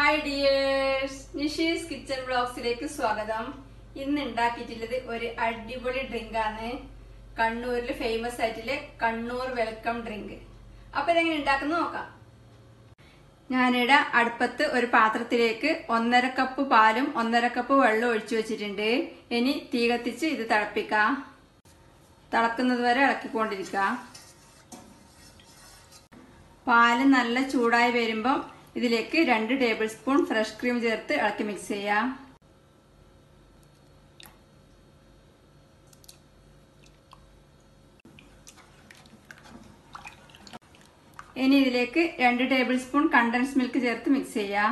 hi dears Nishi's kitchen ബ്ലോഗ്സിലേക്ക് സ്വാഗതം ഇന്ന് ഉണ്ടാക്കിയിട്ടുള്ളത് ഒരു അടിപൊളി ഡ്രിങ്ക് ആണ് കണ്ണൂരിൽ ഫേമസ് ആയിട്ടുള്ള കണ്ണൂർ വെൽക്കം ഡ്രിങ്ക് അപ്പൊ ഇതെങ്ങനെ ഉണ്ടാക്കുന്ന നോക്കാം ഞാനിവിടെ അടുപ്പത്ത് ഒരു പാത്രത്തിലേക്ക് ഒന്നര കപ്പ് പാലും ഒന്നര കപ്പ് വെള്ളം ഒഴിച്ചു വെച്ചിട്ടുണ്ട് ഇനി തീ കത്തിച്ച് ഇത് തിളപ്പിക്കാം തിളക്കുന്നത് വരെ ഇളക്കിക്കൊണ്ടിരിക്കാം പാല് നല്ല ചൂടായി വരുമ്പം ഇതിലേക്ക് രണ്ട് ടേബിൾ സ്പൂൺ ഫ്രഷ് ക്രീം ചേർത്ത് ഇളക്കി മിക്സ് ചെയ്യാം ഇനി ഇതിലേക്ക് രണ്ട് ടേബിൾ സ്പൂൺ കണ്ടൻസ് മിൽക്ക് ചേർത്ത് മിക്സ് ചെയ്യാം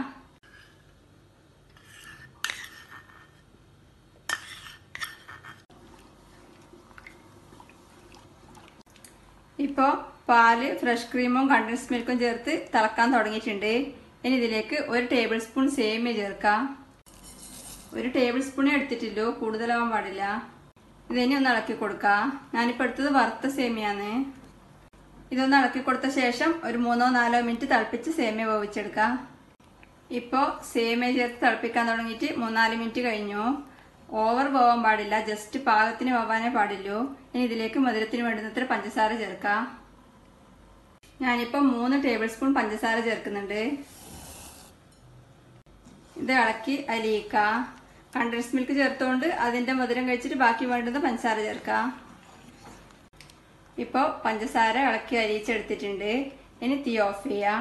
ഇപ്പോൾ പാല് ഫ്രഷ് ക്രീമും കണ്ടൻസ് മിൽക്കും ചേർത്ത് തിളക്കാൻ തുടങ്ങിയിട്ടുണ്ട് ഇനി ഇതിലേക്ക് ഒരു ടേബിൾ സ്പൂൺ സേമിയ ചേർക്കാം ഒരു ടേബിൾ സ്പൂണേ എടുത്തിട്ടില്ലോ കൂടുതലാവാൻ പാടില്ല ഇതിനി ഒന്ന് ഇളക്കി കൊടുക്കാം ഞാനിപ്പോൾ എടുത്തത് വറുത്ത സേമിയാണ് ഇതൊന്ന് ഇളക്കി കൊടുത്ത ശേഷം ഒരു മൂന്നോ നാലോ മിനിറ്റ് തിളപ്പിച്ച് സേമിയ വേവിച്ചെടുക്കാം ഇപ്പോൾ സേമിയ ചേർത്ത് തിളപ്പിക്കാൻ തുടങ്ങിയിട്ട് മൂന്നാല് മിനിറ്റ് കഴിഞ്ഞു ഓവർ പോവാൻ പാടില്ല ജസ്റ്റ് പാകത്തിന് പോവാനേ പാടില്ലൂ ഇനി ഇതിലേക്ക് മധുരത്തിന് വേണ്ടുന്നത്ര പഞ്ചസാര ചേർക്കാം ഞാനിപ്പോൾ മൂന്ന് ടേബിൾ സ്പൂൺ പഞ്ചസാര ചേർക്കുന്നുണ്ട് ഇത് ഇളക്കി അലിയിക്കാം കണ്ടൻസ് മിൽക്ക് ചേർത്തുകൊണ്ട് അതിന്റെ മധുരം കഴിച്ചിട്ട് ബാക്കി വേണ്ടുന്ന പഞ്ചസാര ചേർക്കാം ഇപ്പോൾ പഞ്ചസാര ഇളക്കി അരിയിച്ചെടുത്തിട്ടുണ്ട് ഇനി തീ ഓഫ് ചെയ്യാം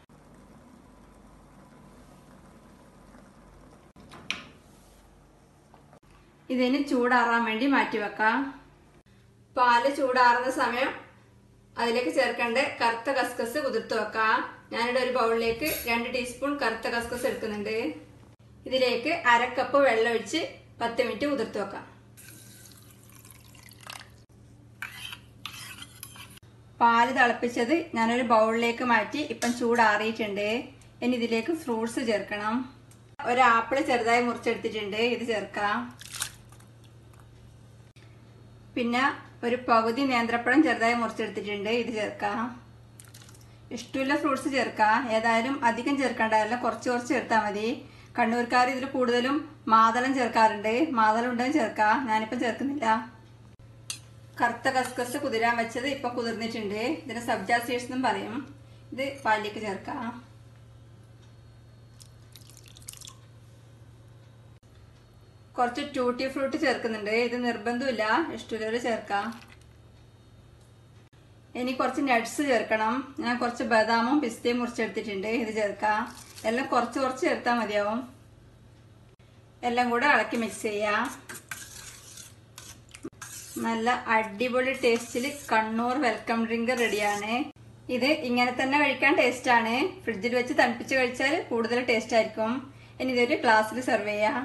ഇതിന് ചൂടാറാൻ വേണ്ടി മാറ്റി വെക്കാം പാല് ചൂടാറുന്ന സമയം അതിലേക്ക് ചേർക്കേണ്ട കറുത്ത കസ്കസ് കുതിർത്ത് വെക്കാം ഞാനിവിടെ ഒരു ബൗളിലേക്ക് രണ്ട് ടീസ്പൂൺ കറുത്ത കസ്കസ് എടുക്കുന്നുണ്ട് ഇതിലേക്ക് അര കപ്പ് വെള്ളം ഒഴിച്ച് പത്ത് മിനിറ്റ് കുതിർത്ത് വെക്കാം പാല് തിളപ്പിച്ചത് ഞാനൊരു ബൗളിലേക്ക് മാറ്റി ഇപ്പം ചൂടാറിയിട്ടുണ്ട് ഇനി ഇതിലേക്ക് ഫ്രൂട്ട്സ് ചേർക്കണം ഒരു ആപ്പിൾ ചെറുതായി മുറിച്ചെടുത്തിട്ടുണ്ട് ഇത് ചേർക്കാം പിന്നെ ഒരു പകുതി നേന്ത്രപ്പഴം ചെറുതായി മുറിച്ചെടുത്തിട്ടുണ്ട് ഇത് ചേർക്കാം ഇഷ്ടമുള്ള ഫ്രൂട്ട്സ് ചേർക്കാം ഏതായാലും അധികം ചേർക്കണ്ടല്ല കുറച്ച് കുറച്ച് ചേർത്താൽ മതി കണ്ണൂർക്കാർ ഇതിൽ കൂടുതലും മാതളം ചേർക്കാറുണ്ട് മാതളം ഉണ്ടെങ്കിൽ ചേർക്കാം ഞാനിപ്പം ചേർക്കുന്നില്ല കറുത്ത കസ്കസ് കുതിരാൻ വെച്ചത് ഇപ്പൊ കുതിർന്നിട്ടുണ്ട് ഇതിന് സബ്ജാ സീഡ്സ് എന്നും പറയും ഇത് പാലിലേക്ക് ചേർക്കാം കുറച്ച് ടൂട്ടി ഫ്രൂട്ട് ചേർക്കുന്നുണ്ട് ഇത് നിർബന്ധമില്ല ഇഷ്ടമുള്ളവർ ചേർക്കാം ഇനി കുറച്ച് നട്ട്സ് ചേർക്കണം ഞാൻ കുറച്ച് ബദാമും പിസ്തയും മുറിച്ചെടുത്തിട്ടുണ്ട് ഇത് ചേർക്കാം എല്ലാം കുറച്ച് കുറച്ച് ചേർത്താൽ മതിയാവും എല്ലാം കൂടെ ഇളക്കി മിക്സ് ചെയ്യാം നല്ല അടിപൊളി ടേസ്റ്റിൽ കണ്ണൂർ വെൽക്കം ഡ്രിങ്ക് റെഡിയാണ് ഇത് ഇങ്ങനെ തന്നെ കഴിക്കാൻ ടേസ്റ്റ് ആണ് ഫ്രിഡ്ജിൽ വെച്ച് തണുപ്പിച്ച് കഴിച്ചാൽ കൂടുതൽ ടേസ്റ്റ് ആയിരിക്കും ഇനി ഇതൊരു ഗ്ലാസ്സിൽ സെർവ് ചെയ്യാം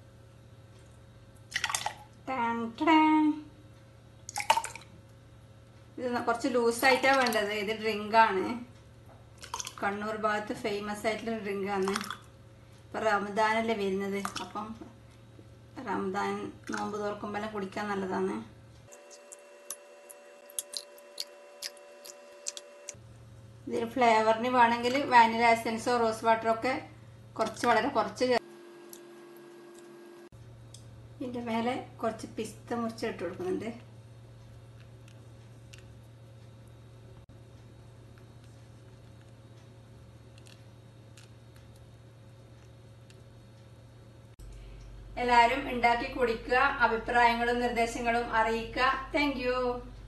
ഇത് കുറച്ച് ലൂസായിട്ടാണ് വേണ്ടത് ഇത് ഡ്രിങ്ക് ആണ് കണ്ണൂർ ഭാഗത്ത് ഫേമസ് ആയിട്ടുള്ള ഡ്രിങ്ക് ആണ് ഇപ്പൊ റമദാനല്ലേ വരുന്നത് അപ്പം റമദാൻ നോമ്പ് തുറക്കുമ്പോൾ കുടിക്കാൻ നല്ലതാണ് ഇതിൽ ഫ്ലേവറിന് വേണമെങ്കിൽ വാനില എസൻസോ റോസ് വാട്ടറോ ഒക്കെ കുറച്ച് വളരെ കുറച്ച് ഇതിൻ്റെ മേലെ കുറച്ച് പിസ്ത മുറിച്ചിട്ട് കൊടുക്കുന്നുണ്ട് എല്ലാവരും ഉണ്ടാക്കി കുടിക്കുക അഭിപ്രായങ്ങളും നിർദ്ദേശങ്ങളും അറിയിക്കുക താങ്ക്